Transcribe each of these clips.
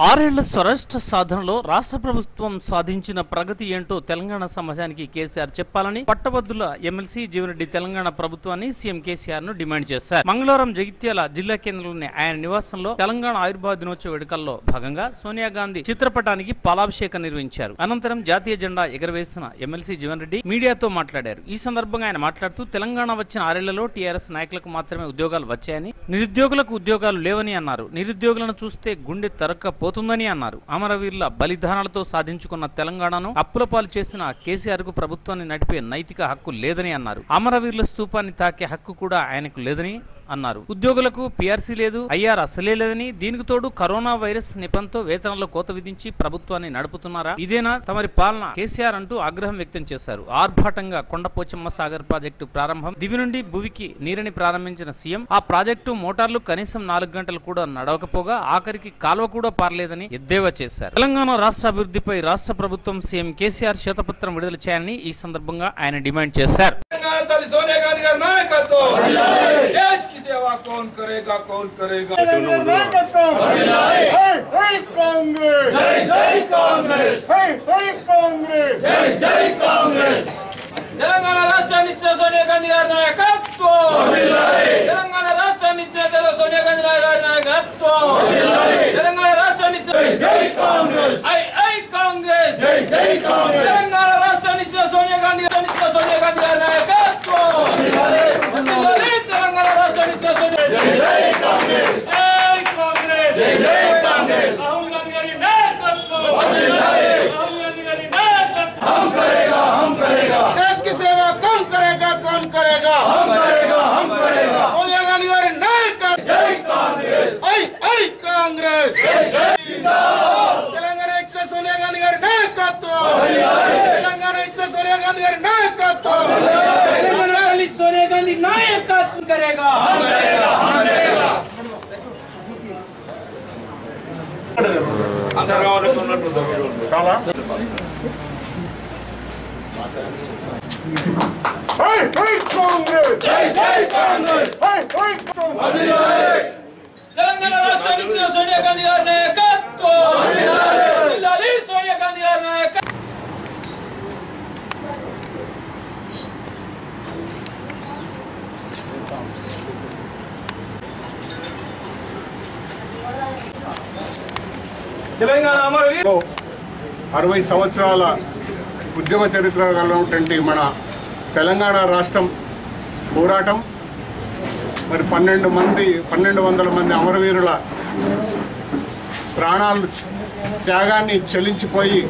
ఆరేళ్ల స్వరాష్ట్ర సాధనలో రాష్ట్ర ప్రభుత్వం సాధించిన ప్రగతి ఏంటో తెలంగాణ సమాజానికి కేసీఆర్ చెప్పాలని పట్టభద్రుల ఎమ్మెల్సీ జీవనరెడ్డి తెలంగాణ ప్రభుత్వాన్ని సీఎం కేసీఆర్ ను డిమాండ్ చేశారు మంగళవారం జగిత్యాల జిల్లా కేంద్రంలోని ఆయన నివాసంలో తెలంగాణ ఆవిర్భావ దినోత్సవ వేడుకల్లో భాగంగా సోనియా గాంధీ చిత్రపటానికి పాలాభిషేకం నిర్వహించారు అనంతరం జాతీయ జెండా ఎగరవేసిన ఎమ్మెల్సీ జీవనరెడ్డి మీడియాతో మాట్లాడారు ఈ సందర్భంగా ఆయన మాట్లాడుతూ తెలంగాణ వచ్చిన ఆరేళ్లలో టీఆర్ఎస్ నాయకులకు మాత్రమే ఉద్యోగాలు వచ్చాయని నిరుద్యోగులకు ఉద్యోగాలు లేవని అన్నారు నిరుద్యోగులను చూస్తే గుండె తరక్కపోతుందని అన్నారు అమరవీరుల బలిదానాలతో సాధించుకున్న తెలంగాణను అప్పుల పాలు చేసిన కేసీఆర్ కు ప్రభుత్వాన్ని నడిపే నైతిక హక్కు లేదని అన్నారు అమరవీరుల స్తూపాన్ని తాకే హక్కు కూడా ఆయనకు లేదని అన్నారు ఉద్యోగులకు పీఆర్సీ లేదు ఐఆర్ అసలే లేదని దీనికి తోడు కరోనా వైరస్ నిపంతో వేతనాల్లో కోత విధించి ప్రభుత్వాన్ని నడుపుతున్నారా ఇదేనా తమరి పాలన కేసీఆర్ అంటూ ఆగ్రహం వ్యక్తం చేశారు ఆర్భాటంగా కొండపోచమ్మ సాగర్ ప్రాజెక్టు ప్రారంభం దివి నుండి భువికి నీరుని ప్రారంభించిన సీఎం ఆ ప్రాజెక్టు మోటార్లు కనీసం నాలుగు గంటలు కూడా నడవకపోగా ఆఖరికి కాలువ కూడా పారలేదని ఎద్దేవా చేశారు తెలంగాణ రాష్ట్ర అభివృద్ధిపై రాష్ట్ర ప్రభుత్వం సీఎం కేసీఆర్ శ్వేతపత్రం విడుదల చేయాలని ఈ సందర్భంగా ఆయన డిమాండ్ చేశారు తెలంగాణ తల్లి సోనియా గాంధీ గారి నాయకత్వం దేశ్ కి సేవా కౌన్ కరేగా కౌన్ కరేగా కాంగ్రెస్ జై జై కాంగ్రెస్ జై జై కాంగ్రెస్ జై జై కాంగ్రెస్ తెలంగాణ రాష్ట్రాన్ని ఇచ్చిన సోనియా గాంధీ గారి నాయకత్వం తెలంగాణ రాష్ట్రాన్ని ఇచ్చిన తెల- సోనియా గాంధీ గారి నాయకత్వం తెలంగాణ రాష్ట్రాన్ని ఇచ్చిన జై కాంగ్రెస్ ఐ ఐ కాంగ్రెస్ జై జై కాంగ్రెస్ తెలంగాణ రాష్ట్రాన్ని ఇచ్చిన సోనియా గాంధీ గారిని ఇచ్చిన సోనియా గాంధీ గారి నాయకత్వం వర్ధిల్లాలి తెలంగాణ రాష్ట్రాన్ని ఇచ్చిన సోనియా జై జై కాంగ్రెస్ జై కాంగ్రెస్ జై జై కాంగ్రెస్ రాహుల్ గాంధీ గారి నాయకత్వం రాహుల్ గాంధీ గారి నాయకత్వం देश की सेवा कौन करेगा कौन करेगा हम करेगा हम करेगा सोनिया गांधी गारी नायकत्व जय कांग्रेस ఐ ఐ కాంగ్రెస్ తెలంగాణ ఇచ్చిన సోనియా గాంధీ గారి నాయకత్వం తెలంగాణ ఇచ్చిన సోనియా గాంధీ గారి నాయకత్వం తెలంగాణ తల్లి సోనియా గాంధీ నాయకత్వం కరేగా ఐ ఐ కాంగ్రెస్ జై జై కాంగ్రెస్ ఐ ఐ కాంగ్రెస్ తెలంగాణ రాష్ట్రాన్ని ఇచ్చిన సోనియా గాంధీ గారి నాయకత్వం వర్ధిల్లాలి సోనియా గాంధీ గారి నాయకత్వం తెలంగాణ అమరవీరు లో అరవై సంవత్సరాల ఉద్యమ చరిత్ర కలిగినటువంటి మన తెలంగాణ రాష్ట్రం పోరాటం మరి పన్నెండు మంది పన్నెండు వందల మంది అమరవీరుల ప్రాణాలు త్య- త్యాగాన్ని చెల్లించిపోయి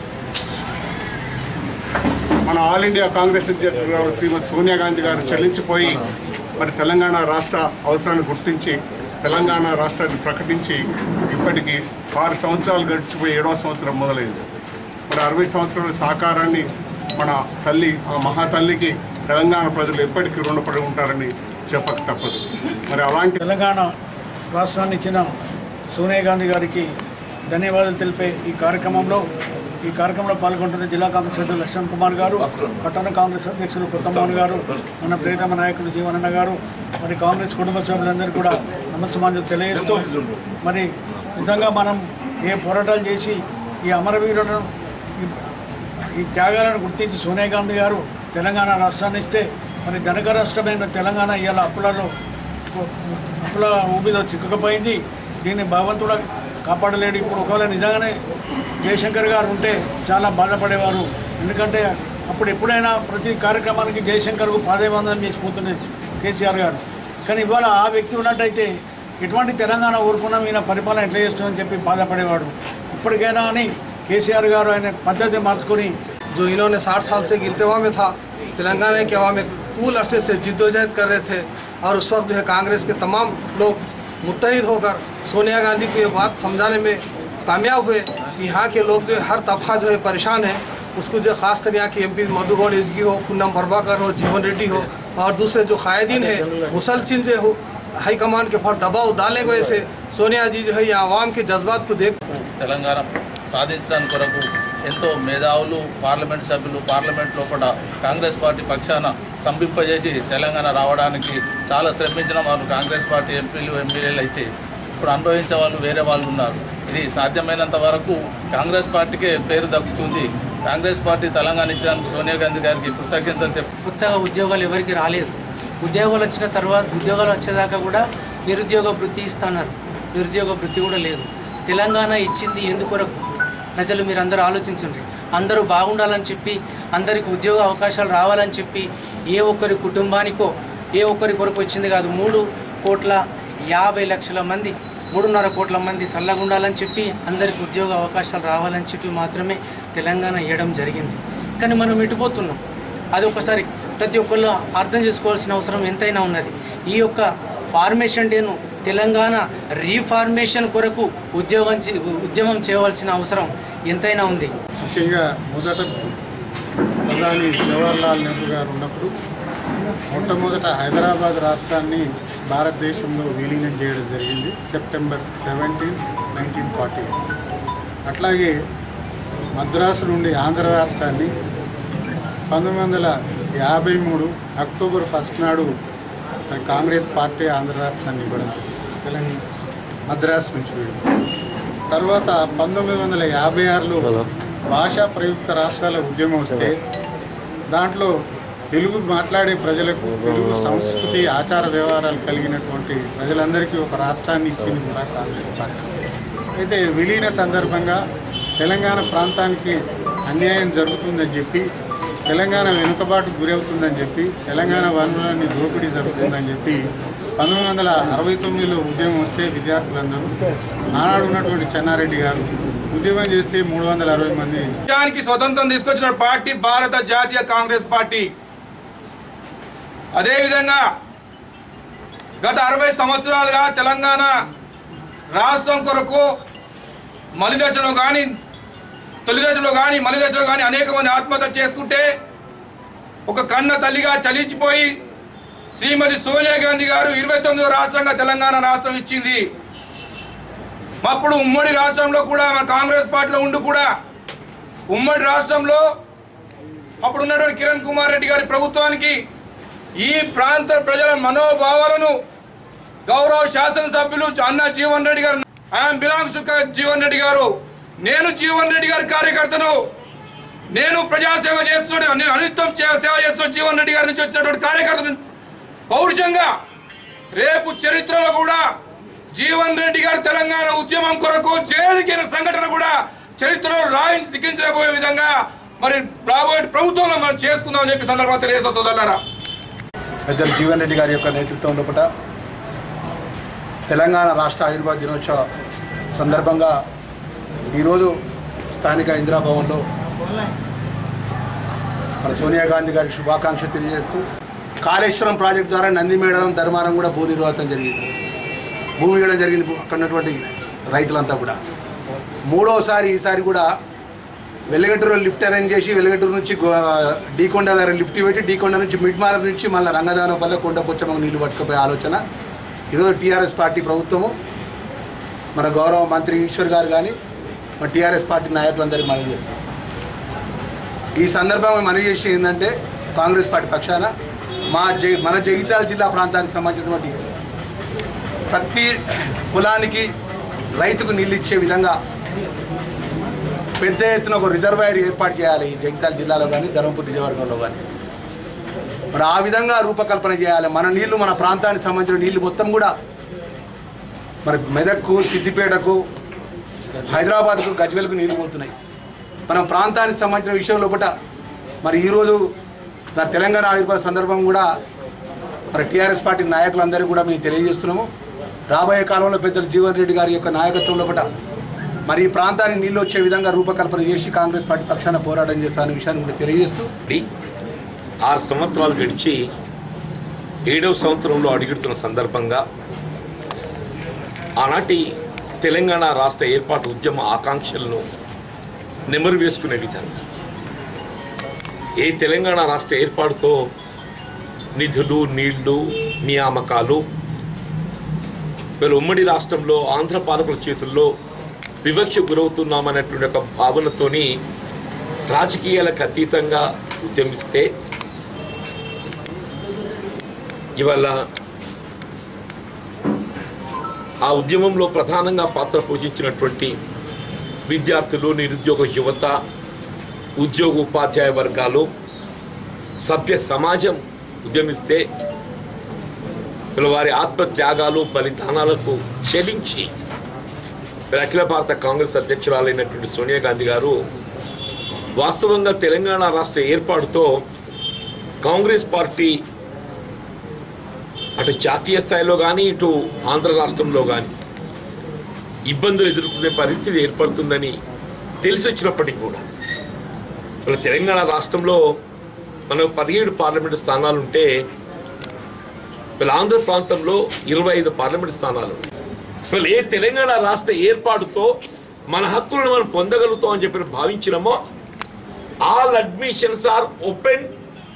మన ఆల్ ఇండియా కాంగ్రెస్ అధ్యక్షురాలు శ్రీమతి సోనియా గాంధీ గారు చెల్లించిపోయి మరి తెలంగాణ రాష్ట్ర అవసరాన్ని గుర్తించి తెలంగాణ రాష్ట్రాన్ని ప్రకటించి ఇప్పటికి ఆరు సంవత్సరాలు గడిచిపోయి ఏడవ సంవత్సరం మొదలైంది మరి అరవై సంవత్సరాల సహకారాన్ని మన తల్లి ఆ మహాతల్లికి తెలంగాణ ప్రజలు ఎప్పటికీ రుణపడి ఉంటారని చెప్పక తప్పదు మరి అలాంటి తెలంగాణ రాష్ట్రాన్ని ఇచ్చిన సోనియా గాంధీ గారికి ధన్యవాదాలు తెలిపే ఈ కార్యక్రమంలో ఈ కార్యక్రమంలో పాల్గొంటున్న జిల్లా కాంగ్రెస్ అధ్యక్షులు లక్ష్మణ్ కుమార్ గారు పట్టణ కాంగ్రెస్ అధ్యక్షులు కొత్తమోహన్ గారు మన ప్రియతమ నాయకులు జీవనన్న గారు మరి కాంగ్రెస్ కుటుంబ సభ్యులందరూ కూడా నమస్సమాంజలు తెలియజేస్తూ మరి నిజంగా మనం ఏ పోరాటాలు చేసి ఈ అమరవీరులను ఈ- ఈ త్యాగాలను గుర్తించి సోనియా గాంధీ గారు తెలంగాణ రాష్ట్రాన్ని ఇస్తే మరి ధనిక రాష్ట్రమైన తెలంగాణ ఇవాళ అప్పులలో అప్పుల ఊబిలో చిక్కుకుపోయింది దీన్ని భగవంతుడు కాపాడలేడు ఇప్పుడు ఒకవేళ నిజంగానే జయశంకర్ గారు ఉంటే చాలా బాధపడేవారు ఎందుకంటే అప్పుడు ఎప్పుడైనా ప్రతి కార్యక్రమానికి జయశంకర్కు పాదవందనం చేసిపోతుండే కేసీఆర్ గారు కానీ ఇవాళ ఆ వ్యక్తి ఉన్నట్టయితే ఎటువంటి తెలంగాణ ఊరుకున్నాం ఈయన పరిపాలన ఎట్లా చేస్తుందని చెప్పి బాధపడేవాడు ఇప్పటికైనా అని కేసీఆర్ గారు ఆయన పద్ధతి మార్చుకొని जो इन्होंने 60 साल से गिलतेवा में था तेलंगाना के अवाम में कूल अरसे से जिद्दोजहद कर रहे थे और उस वक्त जो है कांग्रेस के तमाम लोग मुतहद होकर सोनिया गांधी को ये बात समझाने में कामयाब हुए कि यहाँ के लोग जो है हर तबका जो है परेशान है उसको जो खास कर यहाँ के एम पी मधुगौड़ इजगी हो पूनम प्रभाकर हो जीवन रेड्डी हो और दूसरे जो कायदीन है मुसलसिल जो हो हाईकमान के ऊपर दबाव डाले गए से सोनिया जी जो है यहाँ आवाम के जज्बात को देख తెలంగాణ సాధించడానికి కొరకు ఎంతో మేధావులు పార్లమెంట్ సభ్యులు పార్లమెంట్ లోపల కాంగ్రెస్ పార్టీ పక్షాన స్తంభింపజేసి తెలంగాణ రావడానికి చాలా శ్రమించిన వారు కాంగ్రెస్ పార్టీ ఎంపీలు ఎమ్మెల్యేలు అయితే ఇప్పుడు అనుభవించే వాళ్ళు వేరే వాళ్ళు ఉన్నారు ఇది సాధ్యమైనంత వరకు కాంగ్రెస్ పార్టీకే పేరు దక్కుతుంది కాంగ్రెస్ పార్టీ తెలంగాణ ఇచ్చినందుకు సోనియా గాంధీ గారికి కృతజ్ఞతలు తెప్ కొత్తగా ఉద్యోగాలు ఎవరికి రాలేదు ఉద్యోగాలు వచ్చిన తర్వాత ఉద్యోగాలు వచ్చేదాకా కూడా నిరుద్యోగ వృత్తి ఇస్తున్నారు నిరుద్యోగ వృత్తి కూడా లేదు తెలంగాణ ఇచ్చింది ఎందుకొరకు ప్రజలు మీరు అందరూ ఆలోచించండి అందరూ బాగుండాలని చెప్పి అందరికి ఉద్యోగ అవకాశాలు రావాలని చెప్పి ఏ ఒక్కరి కుటుంబానికో ఏ ఒక్కరి కొరకు వచ్చింది కాదు మూడు కోట్ల యాభై లక్షల మంది మూడున్నర కోట్ల మంది చల్లగా ఉండాలని చెప్పి అందరికి ఉద్యోగ అవకాశాలు రావాలని చెప్పి మాత్రమే తెలంగాణ ఇవ్వడం జరిగింది కానీ మనం ఇటుపోతున్నాం అది ఒకసారి ప్రతి ఒక్కళ్ళు అర్థం చేసుకోవాల్సిన అవసరం ఎంతైనా ఉన్నది ఈ యొక్క ఫార్మేషన్ డేను తెలంగాణ రీఫార్మేషన్ కొరకు ఉద్యోగం చే- ఉద్యమం చేయవలసిన అవసరం ఎంతైనా ఉంది ముఖ్యంగా మొదట ప్రధాని జవహర్లాల్ నెహ్రూ గారు ఉన్నప్పుడు మొట్టమొదట హైదరాబాద్ రాష్ట్రాన్ని భారతదేశంలో విలీనం చేయడం జరిగింది సెప్టెంబర్ సెవెంటీన్ నైన్టీన్ ఫార్టీ అట్లాగే మద్రాసు నుండి ఆంధ్ర రాష్ట్రాన్ని పంతొమ్మిది వందల యాభై మూడు అక్టోబర్ ఫస్ట్ నాడు మరి కాంగ్రెస్ పార్టీ ఆంధ్ర రాష్ట్రాన్ని ఇవ్వడం తెలంగాణ మద్రాసు నుంచి వెళ్ళి తర్వాత పంతొమ్మిది వందల యాభై ఆరులో భాషా ప్రయుక్త రాష్ట్రాల ఉద్యమం వస్తే దాంట్లో తెలుగు మాట్లాడే ప్రజలకు తెలుగు సంస్కృతి ఆచార వ్యవహారాలు కలిగినటువంటి ప్రజలందరికీ ఒక రాష్ట్రాన్ని ఇచ్చింది కూడా కాంగ్రెస్ పార్టీ అయితే విలీన సందర్భంగా తెలంగాణ ప్రాంతానికి అన్యాయం జరుగుతుందని చెప్పి తెలంగాణ వెనుకబాటు గురవుతుందని చెప్పి తెలంగాణ వనరులన్నీ దోపిడీ జరుగుతుందని చెప్పి పంతొమ్మిది వందల అరవై తొమ్మిదిలో ఉద్యమం వస్తే విద్యార్థులందరూ ఆనాడు ఉన్నటువంటి చెన్నారెడ్డి గారు ఉద్యమం చేస్తే మూడు వందల అరవై మంది దేశానికి స్వతంత్రం తీసుకొచ్చిన పార్టీ భారత జాతీయ కాంగ్రెస్ పార్టీ అదేవిధంగా గత అరవై సంవత్సరాలుగా తెలంగాణ రాష్ట్రం కొరకు మలిదశలో కానీ తొలిదశలో కానీ మలిదశలో కానీ అనేక మంది ఆత్మహత్య చేసుకుంటే ఒక కన్న తల్లిగా చలించిపోయి శ్రీమతి సోనియా గాంధీ గారు ఇరవై తొమ్మిదో రాష్ట్రంగా తెలంగాణ రాష్ట్రం ఇచ్చింది అప్పుడు ఉమ్మడి రాష్ట్రంలో కూడా మన కాంగ్రెస్ పార్టీలో ఉండి కూడా ఉమ్మడి రాష్ట్రంలో అప్పుడు ఉన్నటువంటి కిరణ్ కుమార్ రెడ్డి గారి ప్రభుత్వానికి ఈ ప్రాంత ప్రజల మనోభావాలను గౌరవ శాసనసభ్యులు అన్న జీవన్ రెడ్డి గారు I'm belongs to Jeevan Reddy గారు నేను జీవన్ రెడ్డి గారి కార్యకర్తను నేను ప్రజాసేవ చేస్తున్నాడు నేను అనిత్యం చే- సేవ చేస్తున్న జీవన్ రెడ్డి గారి నుంచి వచ్చినటువంటి కార్యకర్తను పౌరుషంగా రేపు చరిత్రలో కూడా జీవన్ రెడ్డి గారి తెలంగాణ ఉద్యమం కొరకు జైలుకైన సంఘటన కూడా చరిత్రలో రాయించి దిగించబోయే విధంగా మరి రాబోయే ప్రభుత్వంలో మనం చేసుకుందామని చెప్పి సందర్భంగా తెలియజేస్తా సోదరులారా పెద్దలు జీవన్ రెడ్డి గారి యొక్క నేతృత్వం లోపల తెలంగాణ రాష్ట్ర ఆవిర్భావ దినోత్సవ సందర్భంగా ఈరోజు స్థానిక ఇందిరాభవన్లో మన సోనియా గాంధీ గారికి శుభాకాంక్షలు తెలియజేస్తూ కాళేశ్వరం ప్రాజెక్టు ద్వారా నందిమేడలం ధర్మారం కూడా భూ నిర్వాహతం జరిగింది భూమి ఇవ్వడం జరిగింది అక్కడ ఉన్నటువంటి రైతులంతా కూడా మూడోసారి ఈసారి కూడా వెల్లగట్టూరు లిఫ్ట్ అరేంజ్ చేసి వెల్లగట్టూరు నుంచి గో- డీకొండ దగ్గర లిఫ్ట్ పెట్టి డీకొండ నుంచి మిడ్మార నుంచి మళ్ళీ రంగదానం వల్ల కొండ పొచ్చమకు నీళ్లు పట్టుకుపోయే ఆలోచన ఈరోజు టీఆర్ఎస్ పార్టీ ప్రభుత్వము మన గౌరవ మంత్రి ఈశ్వర్ గారు కానీ మన టీఆర్ఎస్ పార్టీ నాయకులందరికీ మనవి చేస్తాం ఈ సందర్భంగా మనవి చేసి ఏంటంటే కాంగ్రెస్ పార్టీ పక్షాన మా జై మన జగిత్యాల జిల్లా ప్రాంతానికి సంబంధించినటువంటి ప్రతి పొలానికి రైతుకు నీళ్ళు ఇచ్చే విధంగా పెద్ద ఎత్తున ఒక రిజర్వాయర్ ఏర్పాటు చేయాలి ఈ జగిత్యాల జిల్లాలో కానీ ధర్మపురి నియోజకవర్గంలో కానీ మరి ఆ విధంగా రూపకల్పన చేయాలి మన నీళ్లు మన ప్రాంతానికి సంబంధించిన నీళ్లు మొత్తం కూడా మరి మెదక్కు సిద్దిపేటకు హైదరాబాద్కు గజ్వెల్కు నీళ్లు పోతున్నాయి మన ప్రాంతానికి సంబంధించిన విషయం లోపల మరి ఈరోజు మరి తెలంగాణ ఆవిర్భావ సందర్భం కూడా మరి టీఆర్ఎస్ పార్టీ నాయకులందరూ కూడా మేము తెలియజేస్తున్నాము రాబోయే కాలంలో పెద్దలు జీవన్ రెడ్డి గారి యొక్క నాయకత్వం లోపల మరి ఈ ప్రాంతానికి నీళ్ళు వచ్చే విధంగా రూపకల్పన చేసి కాంగ్రెస్ పార్టీ పక్షాన పోరాటం చేస్తాననే విషయాన్ని కూడా తెలియజేస్తూ నుండి ఆరు సంవత్సరాలు గడిచి ఏడవ సంవత్సరంలో అడుగుతున్న సందర్భంగా ఆనాటి తెలంగాణ రాష్ట్ర ఏర్పాటు ఉద్యమ ఆకాంక్షలను నెమరు వేసుకునే విధంగా ఏ తెలంగాణ రాష్ట్ర ఏర్పాటుతో నిధులు నీళ్లు నియామకాలు వీళ్ళు ఉమ్మడి రాష్ట్రంలో ఆంధ్ర పాలకుల చేతుల్లో వివక్ష గురవుతున్నామనేటువంటి ఒక భావనతోని రాజకీయాలకు అతీతంగా ఉద్యమిస్తే ఇవాళ ఆ ఉద్యమంలో ప్రధానంగా పాత్ర పోషించినటువంటి విద్యార్థులు నిరుద్యోగ యువత ఉద్యోగ ఉపాధ్యాయ వర్గాలు సభ్య సమాజం ఉద్యమిస్తే వీళ్ళ వారి ఆత్మత్యాగాలు బలిదానాలకు చెలించి వీళ్ళ అఖిల భారత కాంగ్రెస్ అధ్యక్షురాలైనటువంటి సోనియా గాంధీ గారు వాస్తవంగా తెలంగాణ రాష్ట్ర ఏర్పాటుతో కాంగ్రెస్ పార్టీ అటు జాతీయ స్థాయిలో కానీ ఇటు ఆంధ్ర రాష్ట్రంలో కానీ ఇబ్బందులు ఎదుర్కొనే పరిస్థితి ఏర్పడుతుందని తెలిసి వచ్చినప్పటికీ కూడా మన తెలంగాణ రాష్ట్రంలో మనకు పదిహేడు పార్లమెంటు స్థానాలు ఉంటే వీళ్ళ ఆంధ్ర ప్రాంతంలో ఇరవై ఐదు పార్లమెంటు స్థానాలు వీళ్ళు ఏ తెలంగాణ రాష్ట్ర ఏర్పాటుతో మన హక్కులను మనం పొందగలుగుతాం అని చెప్పి భావించినామో all admissions are open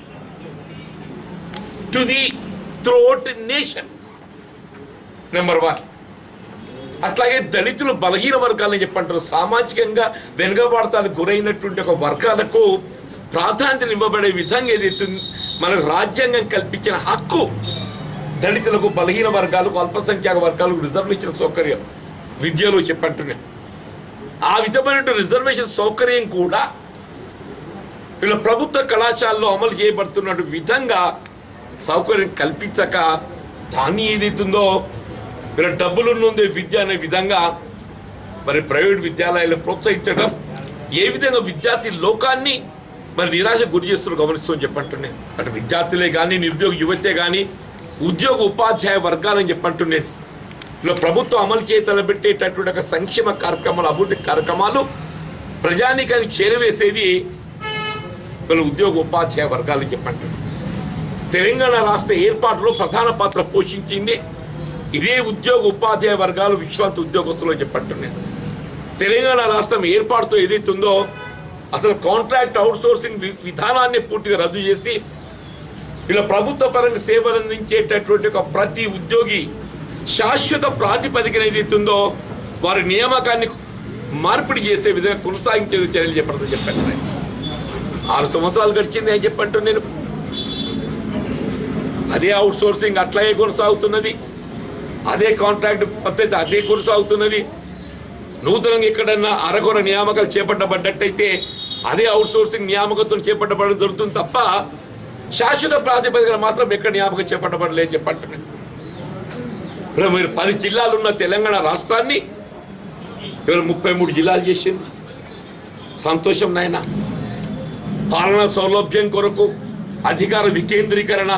to the throughout nation number one అట్లాగే దళితులు బలహీన వర్గాలని చెప్పంటారు సామాజికంగా వెనుకబడతానికి గురైనటువంటి ఒక వర్గాలకు ప్రాధాన్యత ఇవ్వబడే విధంగా ఏదైతే మనకు రాజ్యాంగం కల్పించిన హక్కు దళితులకు బలహీన వర్గాలకు అల్పసంఖ్యాక వర్గాలకు రిజర్వేషన్ సౌకర్యం విద్యలో చెప్పంటున్నాం ఆ విధమైన రిజర్వేషన్ సౌకర్యం కూడా వీళ్ళ ప్రభుత్వ కళాశాలలో అమలు చేయబడుతున్న విధంగా సౌకర్యం కల్పించక దాన్ని ఏదైతుందో వీళ్ళ డబ్బులు నుండే విద్య అనే విధంగా మరి ప్రైవేట్ విద్యాలయాలను ప్రోత్సహించడం ఏ విధంగా విద్యార్థి లోకాన్ని మరి నిరాశ గురి చేస్తున్నారు గమనిస్తూ చెప్పంటున్నాను అటు విద్యార్థులే కానీ నిరుద్యోగ యువతే కానీ ఉద్యోగ ఉపాధ్యాయ వర్గాలని చెప్పంటున్నాను ఇలా ప్రభుత్వం అమలు చేయ తలబెట్టేటటువంటి ఒక సంక్షేమ కార్యక్రమాలు అభివృద్ధి కార్యక్రమాలు ప్రజానికానికి చేరవేసేది వీళ్ళ ఉద్యోగ ఉపాధ్యాయ వర్గాలని చెప్పంటున్నాను తెలంగాణ రాష్ట్ర ఏర్పాటులో ప్రధాన పాత్ర పోషించింది ఇదే ఉద్యోగ ఉపాధ్యాయ వర్గాలు విశ్రాంత ఉద్యోగస్తులు అని చెప్పంటున్నాను తెలంగాణ రాష్ట్రం ఏర్పాటుతో ఏదైతుందో అసలు కాంట్రాక్ట్ అవుట్ సోర్సింగ్ విధానాన్ని పూర్తిగా రద్దు చేసి ఇలా ప్రభుత్వ పరంగా సేవలు అందించేటటువంటి ఒక ప్రతి ఉద్యోగి శాశ్వత ప్రాతిపదికన ఏదైతుందో వారి నియామకాన్ని మార్పిడి చేసే విధంగా కొనసాగించే చర్యలు చెప్పడం చెప్పాను నేను. ఆరు సంవత్సరాలు గడిచింది అని చెప్పంటూ నేను అదే అవుట్ సోర్సింగ్ అట్లాగే కొనసాగుతున్నది అదే కాంట్రాక్ట్ పద్ధతి అదే కొనసాగుతున్నది నూతనంగా ఎక్కడన్నా అరకొర నియామకాలు చేపట్టబడ్డట్టయితే అదే అవుట్ సోర్సింగ్ నియామకంతో చేపట్టబడడం జరుగుతుంది తప్ప శాశ్వత ప్రాతిపదికన మాత్రం ఎక్కడ నియామకం చేపట్టబడలేదు చెప్పంటున్నాను ఇప్పుడు మీరు పది జిల్లాలు ఉన్న తెలంగాణ రాష్ట్రాన్ని ఇవాళ ముప్పై మూడు జిల్లాలు చేసింది సంతోషం నాయన పాలనా సౌలభ్యం కొరకు అధికార వికేంద్రీకరణ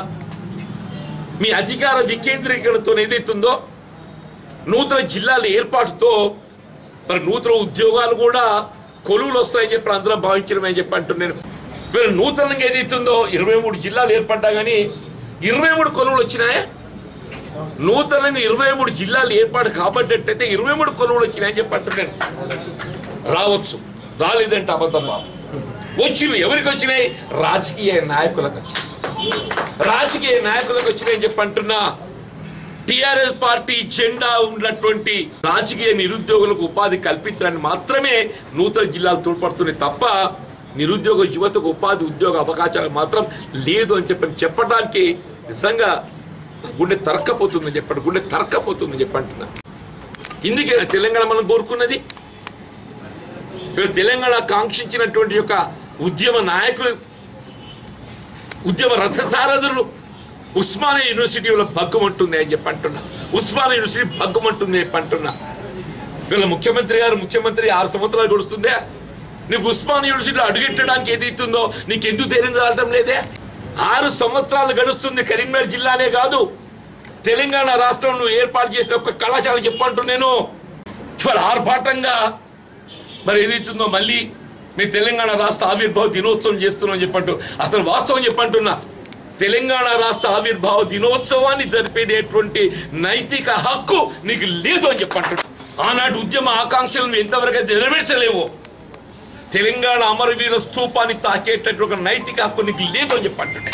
మీ అధికార వికేంద్రీకరణతో ఏదైతుందో నూతన జిల్లాల ఏర్పాటుతో మరి నూతన ఉద్యోగాలు కూడా కొలువులు వస్తాయని చెప్పి అందరం భావించడమని చెప్పి అంటున్నాను వీళ్ళు నూతనంగా ఏదైతుందో ఇరవై మూడు జిల్లాలు ఏర్పడ్డా కానీ ఇరవై మూడు కొలువులు వచ్చినాయా నూతనంగా ఇరవై మూడు జిల్లాలు ఏర్పాటు కాబట్టయితే ఇరవై మూడు కొలువులు వచ్చినాయని చెప్పి అంటున్నాను రావచ్చు రాలేదంటే అబద్ధం బాబు వచ్చినాయి ఎవరికి వచ్చినాయి రాజకీయ నాయకులకు వచ్చినాయి రాజకీయ నాయకులకు వచ్చినాయని చెప్పి అంటున్నా టిఆర్ఎస్ పార్టీ జెండా ఉన్నటువంటి రాజకీయ నిరుద్యోగులకు ఉపాధి కల్పించడానికి మాత్రమే నూతన జిల్లాలు తోడ్పడుతున్నాయి తప్ప నిరుద్యోగ యువతకు ఉపాధి ఉద్యోగ అవకాశాలు మాత్రం లేదు అని చెప్పని చెప్పడానికి నిజంగా నా గుండె తరక్కపోతుందని చెప్పండి గుండె తరక్కపోతుందని చెప్పంటున్నా ఇందుకే తెలంగాణ మనం కోరుకున్నది ఇక్కడ తెలంగాణ కాంక్షించినటువంటి యొక్క ఉద్యమ నాయకులు ఉద్యమ రథసారథులు ఉస్మానియా యూనివర్సిటీలో భగ్గమంటుంది అని చెప్పి అంటున్నా ఉస్మానియా యూనివర్సిటీ భగ్గమంటుంది అని చెప్పి అంటున్నా వీళ్ళ ముఖ్యమంత్రి గారు ముఖ్యమంత్రి ఆరు సంవత్సరాలు గడుస్తుందే నీకు ఉస్మానియా యూనివర్సిటీలో అడుగెట్టడానికి ఏదైతుందో నీకు ఎందుకు ధైర్యం రావటం లేదే ఆరు సంవత్సరాలు గడుస్తుంది కరీంనగర్ జిల్లానే కాదు తెలంగాణ రాష్ట్రం నువ్వు ఏర్పాటు చేసిన ఒక కళాశాల చెప్పంటూ నేను ఇవాళ ఆర్భాటంగా మరి ఏదైతుందో మళ్ళీ మీ తెలంగాణ రాష్ట్ర ఆవిర్భావ దినోత్సవం చేస్తున్నాం చెప్పంటూ అసలు వాస్తవం చెప్పంటున్నా తెలంగాణ రాష్ట్ర ఆవిర్భావ దినోత్సవాన్ని జరిపేటటువంటి నైతిక హక్కు నీకు లేదు అని చెప్పంటున్నా ఆనాటి ఉద్యమ ఆకాంక్షలను ఎంతవరకు అయితే నెరవేర్చలేవో తెలంగాణ అమరవీర స్థూపాన్ని తాకేటటువంటి ఒక నైతిక హక్కు నీకు లేదు అని చెప్పంటున్నాయి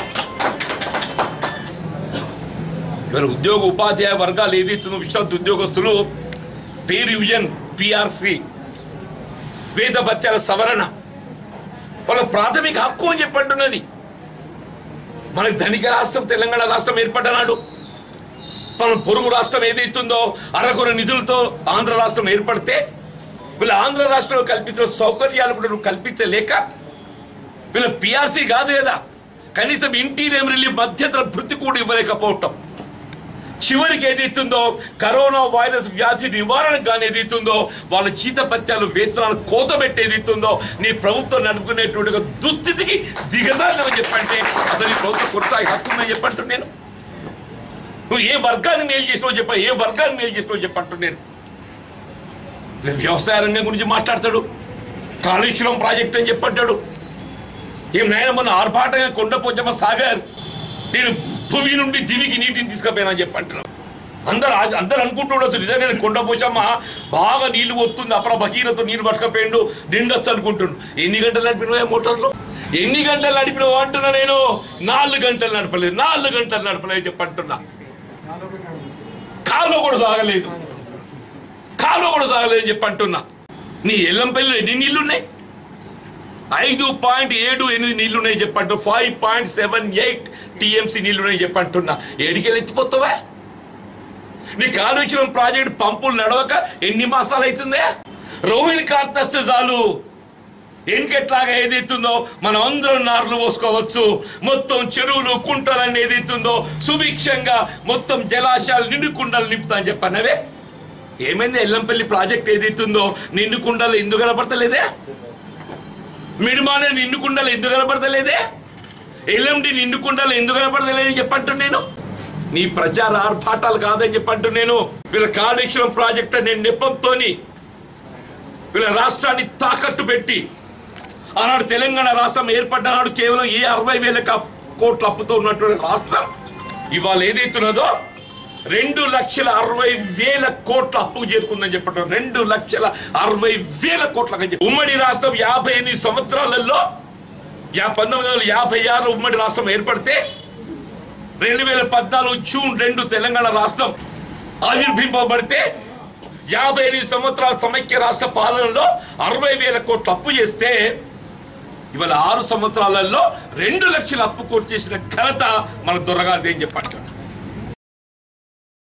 మరి ఉద్యోగ ఉపాధ్యాయ వర్గాలు ఏదైతుందో విశ్రాంత ఉద్యోగస్తులు పే రివిజన్ పిఆర్సి వేద భత్యాల సవరణ వాళ్ళ ప్రాథమిక హక్కు అని చెప్పంటున్నది మనకి ధనిక రాష్ట్రం తెలంగాణ రాష్ట్రం ఏర్పడ్డనాడు మన పొరుగు రాష్ట్రం ఏదైతుందో అరకొర నిధులతో ఆంధ్ర రాష్ట్రం ఏర్పడితే వీళ్ళ ఆంధ్ర రాష్ట్రంలో కల్పించిన సౌకర్యాలు కూడా నువ్వు కల్పించలేక వీళ్ళ పిఆర్సీ కాదు కదా కనీసం ఇంటీరియం రిలీఫ్ మధ్యంతర భృతి కూడా ఇవ్వలేకపోవటం చివరికి ఏదైతుందో కరోనా వైరస్ వ్యాధి నివారణకు కానీ ఏదైతుందో వాళ్ళ జీతపత్యాలు వేతనాలు కోత పెట్టి ఏదైతుందో నీ ప్రభుత్వం నడుపుకునేటువంటి ఒక దుస్థితికి దిగజారని చెప్పంటే అసలు ఈ ప్రభుత్వం కొనసాగి హక్కుందని చెప్పంటు నేను నువ్వు ఏ వర్గాన్ని మేలు చేసినావు చెప్ప ఏ వర్గాన్ని మేలు చేసినావు చెప్పంటు నేను లేదు, వ్యవసాయ రంగం గురించి మాట్లాడతాడు కాళేశ్వరం ప్రాజెక్ట్ అని చెప్పంటాడు ఏం నాయన మొన్న ఆర్భాటంగా కొండపోచమ్మ సాగర్ నేను భూమి నుండి దివికి నీటిని తీసుకుపోయినా చెప్పంటున్నాను అందరు ఆశ- అందరు అనుకుంటుండొచ్చు నిజంగా కొండపోచమ్మ బాగా నీళ్లు వస్తుంది అప్పుడు భగీరథ నీళ్లు పట్టుకపోయిండు నిండొచ్చు అనుకుంటుండు ఎన్ని గంటలు నడిపినవా మోటార్లు ఎన్ని గంటలు నడిపినవా అంటున్నా నేను నాలుగు గంటలు నడపలేదు నాలుగు గంటలు నడపలేదు చెప్పంటున్నా కాలువ కూడా సాగలేదు కాలువ కూడా సాగలేదు చెప్పంటున్నా నీ ఎల్లంపల్లిలో ఎన్ని నీళ్లు ఉన్నాయి ఐదు పాయింట్ ఏడు ఎనిమిది నీళ్లు ఉన్నాయి చెప్పంటు five point seven eight TMC నీళ్లు ఉన్నాయి చెప్పంటున్నా ఏడికెళ్ళి ఎత్తిపోతావా నీ కాళేశ్వరం ప్రాజెక్ట్ పంపులు నడవక ఎన్ని మాసాలు అవుతుందే రోహిణి కార్తస్తే చాలు ఎన్కెట్లాగా ఏదైతుందో మనం అందరం నార్లు పోసుకోవచ్చు మొత్తం చెరువులు కుంటలన్నీ ఏదైతుందో సుభిక్షంగా మొత్తం జలాశయాలు నిండు కుండలు నింపుతా అని చెప్పన్నవే ఏమైంది ఎల్లంపల్లి ప్రాజెక్ట్ ఏదైతుందో నిండు కుండలు ఎందుకు కనపడతలేదే మిడిమానే నిండు కుండలు ఎందుకు కనపడతలేదే ఎల్ఎండి నిండు కుండలు ఎందుకు కనపడతలేదని చెప్పంటు నేను నీ ప్రచార ఆర్భాటాలు కాదని చెప్పంటు నేను వీళ్ళ కాళేశ్వరం ప్రాజెక్ట్ నేను నెపంతోని వీళ్ళ రాష్ట్రాన్ని తాకట్టు పెట్టి ఆనాడు తెలంగాణ రాష్ట్రం ఏర్పడ్డ నాడు కేవలం ఏ అరవై వేల క- కోట్ల అప్పుతో ఉన్నటువంటి రాష్ట్రం ఇవాళ ఏదైతున్నదో రెండు లక్షల అరవై వేల కోట్ల అప్పు చేరుకుందని చెప్పడం రెండు లక్షల అరవై వేల కోట్ల ఉమ్మడి రాష్ట్రం యాభై ఎనిమిది సంవత్సరాలలో యా పంతొమ్మిది వందల యాభై ఆరు ఉమ్మడి రాష్ట్రం ఏర్పడితే రెండు వేల పద్నాలుగు జూన్ రెండు తెలంగాణ రాష్ట్రం ఆవిర్భింపబడితే యాభై ఎనిమిది సంవత్సరాల సమైక్య రాష్ట్ర పాలనలో అరవై వేల కోట్ల అప్పు చేస్తే ఇవాళ ఆరు సంవత్సరాలలో రెండు లక్షల అప్పు కోట్ చేసిన ఘనత మన దొరగారిది అని చెప్పంటున్నా